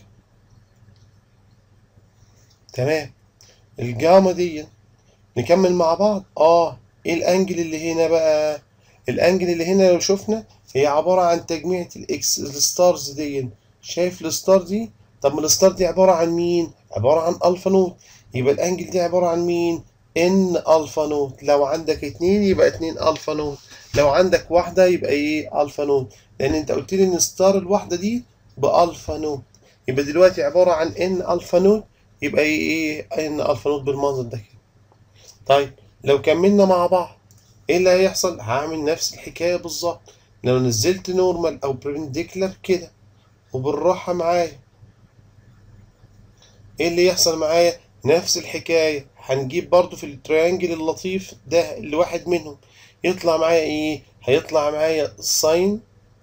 Speaker 1: تمام الجاما دي نكمل مع بعض اه ايه الانجل اللي هنا بقى الانجل اللي هنا لو شفنا هي عبارة عن تجميعة الاكس الستارز دي شايف الستار دي طب ما الستار دي عبارة عن مين عبارة عن الفا نوت يبقى الانجل دي عبارة عن مين ان الفا نوت لو عندك اتنين يبقى اتنين الفا نوت لو عندك واحدة يبقى ايه الفا نوت لان انت قلت لي ان الستار الواحدة دي بالفا نوت يبقى دلوقتي عبارة عن ان الفا نوت يبقى ايه ان الفا نوت بالمنظر ده كده طيب لو كملنا مع بعض ايه اللي هيحصل هعمل نفس الحكاية بالظبط لو نزلت نورمال او برينديكولار كده وبالراحة معايا ايه اللي يحصل معايا نفس الحكاية هنجيب برضو في التريانجل اللطيف ده اللي واحد منهم يطلع معايا ايه هيطلع معايا ساين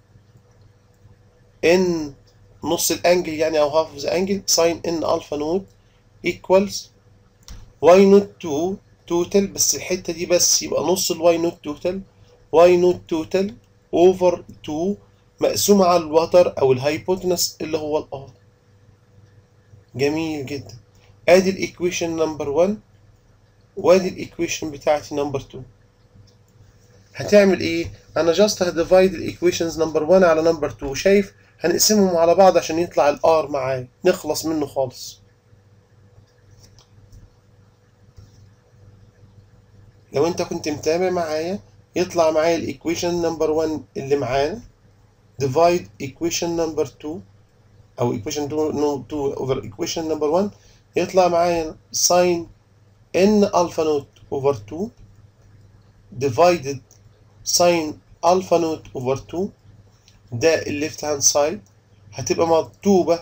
Speaker 1: ان نص الانجل يعني او هاف ذا انجل ساين ان الفا نوت ايكوالز واي نوت 2 توتال بس الحته دي بس يبقى نص الواي نوت توتال واي نوت توتال اوفر 2 مقسومه على الوتر او الهايبوتنس اللي هو الار جميل جدا ادي الايكويشن نمبر 1 وادي الايكويشن بتاعتي نمبر 2 هتعمل ايه انا جاست هديفايد الايكويشنز نمبر 1 على نمبر 2 شايف هنقسمهم على بعض عشان يطلع الار معايا نخلص منه خالص لو انت كنت متابع معايا يطلع معايا الايكويشن نمبر 1 اللي معانا divide equation number 2 او equation 2 no 2 over equation number 1 يطلع معايا sin n alpha naught over 2 divided sin alpha naught over 2 ده الليفت هاند سايد هتبقى مكتوبة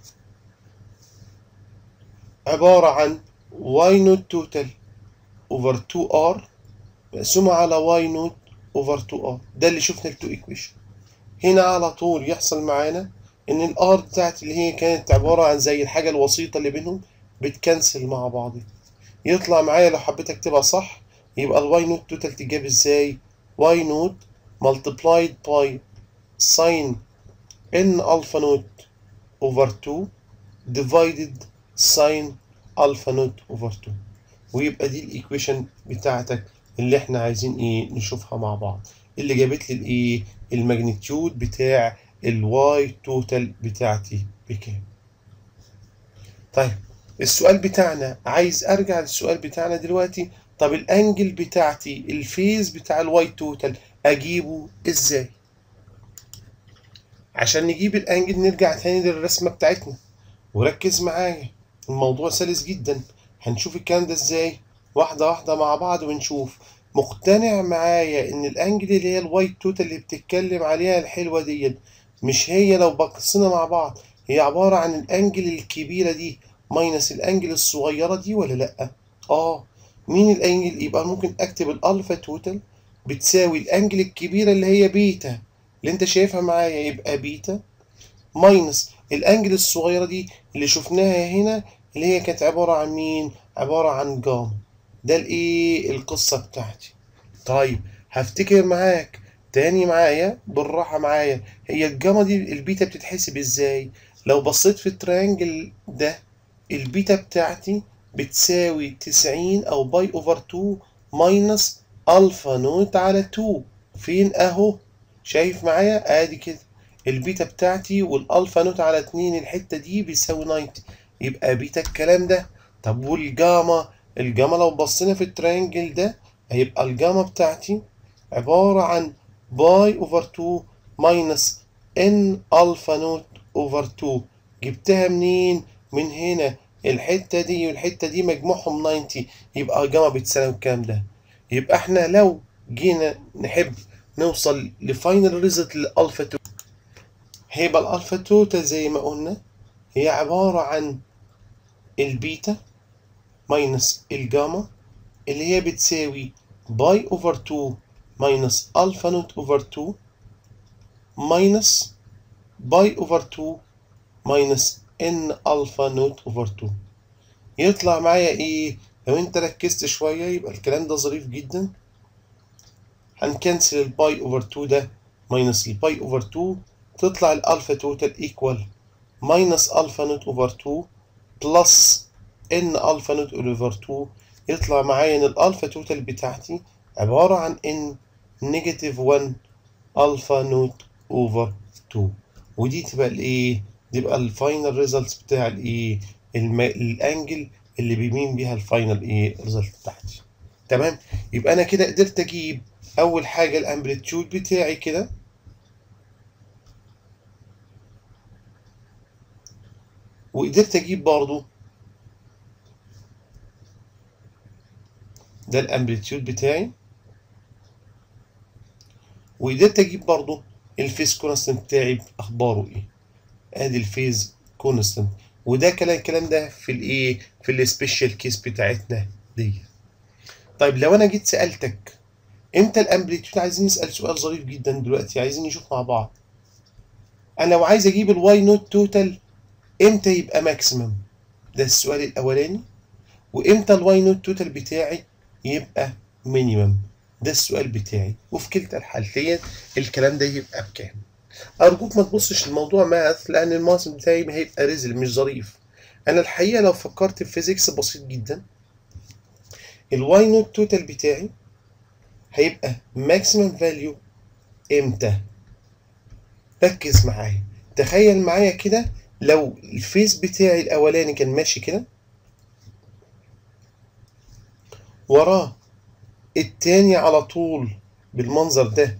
Speaker 1: عبارة عن y naught total over 2r مقسومة على y naught over 2r ده اللي شفنا ال 2 equation هنا على طول يحصل معانا ان الار بتاعت اللي هي كانت عبارة عن زي الحاجة الوسيطة اللي بينهم بتكنسل مع بعض يطلع معايا لو حبيت اكتبها صح يبقى الواي نوت توتال تجاب ازاي واي نوت multiplied by sin n alpha نوت over 2 divided sin alpha نوت over 2 ويبقى دي الايكويشن بتاعتك اللي احنا عايزين ايه نشوفها مع بعض اللي جابت لي الايه الماجنتيود بتاع الواي توتال بتاعتي بكام طيب السؤال بتاعنا عايز ارجع للسؤال بتاعنا دلوقتي طب الانجل بتاعتي الفيز بتاع الواي توتال اجيبه ازاي عشان نجيب الانجل نرجع تاني للرسمه بتاعتنا وركز معايا الموضوع سلس جدا هنشوف الكلام ده ازاي واحده واحده مع بعض ونشوف مقتنع معايا ان الانجل اللي هي الواي توتال اللي بتتكلم عليها الحلوه دي مش هي لو بقصنا مع بعض هي عباره عن الانجل الكبيره دي ماينس الانجل الصغيره دي ولا لا اه مين الانجل يبقى ممكن اكتب الالفا توتال بتساوي الانجل الكبيره اللي هي بيتا اللي انت شايفها معايا يبقى بيتا ماينس الانجل الصغيره دي اللي شفناها هنا اللي هي كانت عباره عن مين عباره عن جاما ده الايه القصه بتاعتي طيب هفتكر معاك تاني معايا بالراحه معايا هي الجاما دي البيتا بتتحسب ازاي لو بصيت في التريانجل ده البيتا بتاعتي بتساوي 90 او باي اوفر 2 ماينس الفا نوت على 2 فين اهو شايف معايا ادي كده البيتا بتاعتي والالفا نوت على 2 الحته دي بيساوي 90 يبقى بيتا الكلام ده طب والجاما الجاما لو بصينا في التريانجل ده هيبقى الجاما بتاعتي عباره عن باي اوفر 2 ماينس ان الفا نوت اوفر 2 جبتها منين من هنا الحتة دي والحتة دي مجموعهم 90 يبقى جاما بتساوي الكلام ده يبقى احنا لو جينا نحب نوصل لفاينل ريزلت للالفا 2 هيبقى الالفا توتال زي ما قلنا هي عبارة عن البيتا ماينس الجاما اللي هي بتساوي باي اوفر 2 ماينس الفا نوت اوفر 2 ماينس باي اوفر 2 ماينس ان الفا نوت اوفر 2 يطلع معايا ايه لو انت ركزت شويه يبقى الكلام ده ظريف جدا هنكنسل الباي اوفر 2 ده ماينس الباي اوفر 2 تطلع الالفا توتال ايكوال ماينس الفا نوت اوفر 2 بلس ان الفا نوت اوفر 2 يطلع معايا ان الالفا توتال بتاعتي عباره عن ان نيجاتيف 1 الفا نوت اوفر 2 ودي تبقى الايه يبقى الفاينل ريزلتس بتاع الايه الم... الانجل اللي بيمين بيها الفاينل ايه ريزلت بتاعتي تمام يبقى انا كده قدرت اجيب اول حاجه الامبليتيود بتاعي كده وقدرت اجيب برضو ده الامبليتيود بتاعي وقدرت اجيب برضو الفيس كونستنت بتاعي اخباره ايه ادي الفيز كونستنت وده كلام الكلام ده في الايه في السبيشال كيس بتاعتنا دي طيب لو انا جيت سالتك امتى الامبليتيود عايزين نسال سؤال ظريف جدا دلوقتي عايزين نشوف مع بعض انا لو عايز اجيب الواي نوت توتال امتى يبقى ماكسيمم ده السؤال الاولاني وامتى الواي نوت توتال بتاعي يبقى مينيمم ده السؤال بتاعي وفي كلتا الحالتين الكلام ده يبقى بكام ارجوك ما تبصش الموضوع ماث لان الماث بتاعي ما هيبقى رزل مش ظريف انا الحقيقه لو فكرت في فيزيكس بسيط جدا الواي نوت توتال بتاعي هيبقى ماكسيمم فاليو امتى ركز معايا تخيل معايا كده لو الفيس بتاعي الاولاني كان ماشي كده وراه التاني على طول بالمنظر ده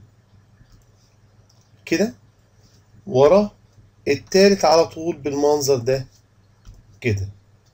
Speaker 1: كده وراه التالت على طول بالمنظر ده كده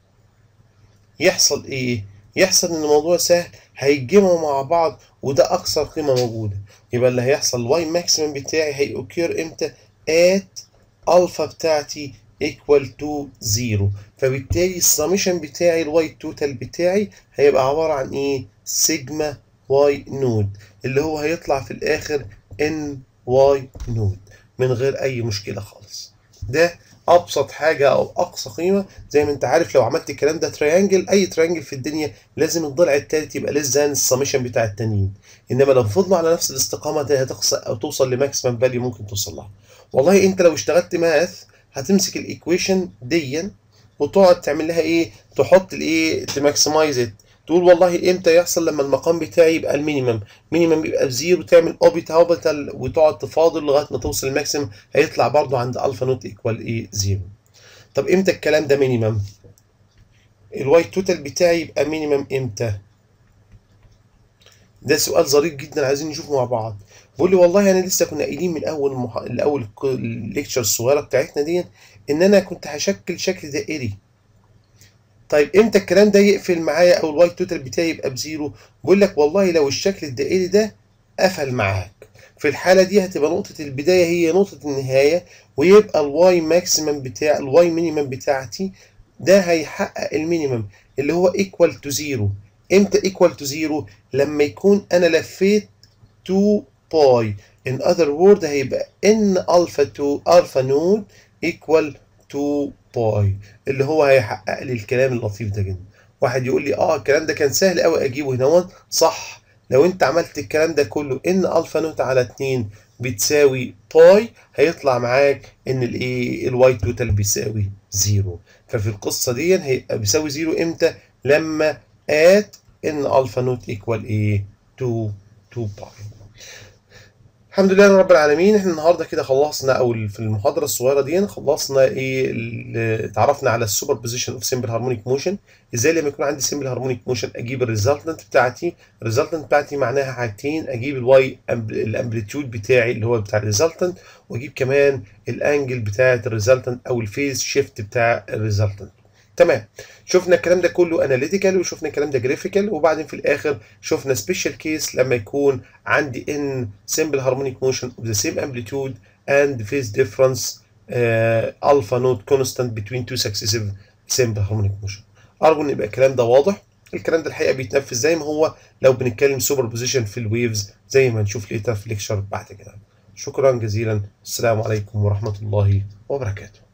Speaker 1: يحصل ايه يحصل ان الموضوع سهل هيتجمعوا مع بعض وده اكثر قيمه موجوده يبقى اللي هيحصل الواي ماكسيمم بتاعي هيأوكير امتى ات الفا بتاعتي ايكوال تو زيرو فبالتالي السميشن بتاعي الواي توتال بتاعي هيبقى عباره عن ايه سيجما واي نود اللي هو هيطلع في الاخر ان واي نود من غير اي مشكله خالص ده ابسط حاجه او اقصى قيمه زي ما انت عارف لو عملت الكلام ده تريانجل اي تريانجل في الدنيا لازم الضلع الثالث يبقى ليس ذان السميشن بتاع التانيين انما لو فضلوا على نفس الاستقامه ده هتقصى او توصل لماكسيمم فاليو ممكن توصل لها والله انت لو اشتغلت ماث هتمسك الايكويشن ديا وتقعد تعمل لها ايه تحط الايه تماكسمايز ات تقول والله امتى يحصل لما المقام بتاعي يبقى المينيمم مينيمم يبقى بزيرو تعمل اوبيت هوبيتال وتقعد تفاضل لغايه ما توصل الماكسيمم هيطلع برضو عند الفا نوت ايكوال ايه زيرو طب امتى الكلام ده مينيمم الواي توتال بتاعي يبقى مينيمم امتى ده سؤال ظريف جدا عايزين نشوفه مع بعض بيقول لي والله انا لسه كنا قايلين من اول مح... الاول الليكتشر الصغيره بتاعتنا دي ان انا كنت هشكل شكل دائري طيب امتى الكلام ده يقفل معايا او الواي توتال بتاعي يبقى بزيرو بقول لك والله لو الشكل الدائري ده قفل معاك في الحالة دي هتبقى نقطة البداية هي نقطة النهاية ويبقى الواي ماكسيمم بتاع الواي مينيمم بتاعتي ده هيحقق المينيمم اللي هو ايكوال تو زيرو امتى ايكوال تو زيرو لما يكون انا لفيت 2 باي in other word هيبقى ان الفا 2 الفا نود ايكوال 2 باي اللي هو هيحقق لي الكلام اللطيف ده جدا واحد يقول لي اه الكلام ده كان سهل قوي اجيبه هنا صح لو انت عملت الكلام ده كله ان الفا نوت على 2 بتساوي باي هيطلع معاك ان الايه الواي توتال بيساوي زيرو ففي القصه دي هيبقى بيساوي زيرو امتى لما ات ان الفا نوت ايكوال ايه 2 2 باي الحمد لله رب العالمين احنا النهارده كده خلصنا او في المحاضره الصغيره دي خلصنا ايه اتعرفنا على السوبر بوزيشن اوف سمبل هارمونيك موشن ازاي لما يكون عندي سمبل هارمونيك موشن اجيب الريزلتنت بتاعتي الريزلتنت بتاعتي معناها حاجتين اجيب الواي الامبليتيود بتاعي اللي هو بتاع الريزلتنت واجيب كمان الانجل بتاعه الريزلتنت او الفيز شيفت بتاع الريزلتنت تمام شفنا الكلام ده كله اناليتيكال وشفنا الكلام ده جرافيكال وبعدين في الاخر شفنا سبيشال كيس لما يكون عندي ان سمبل هارمونيك موشن اوف ذا سيم امبليتيود اند فيز ديفرنس الفا نوت كونستانت بتوين تو سكسيسيف سمبل هارمونيك موشن ارجو ان يبقى الكلام ده واضح الكلام ده الحقيقه بيتنفذ زي ما هو لو بنتكلم سوبر بوزيشن في الويفز زي ما نشوف ليتر في ليكشر بعد كده شكرا جزيلا السلام عليكم ورحمه الله وبركاته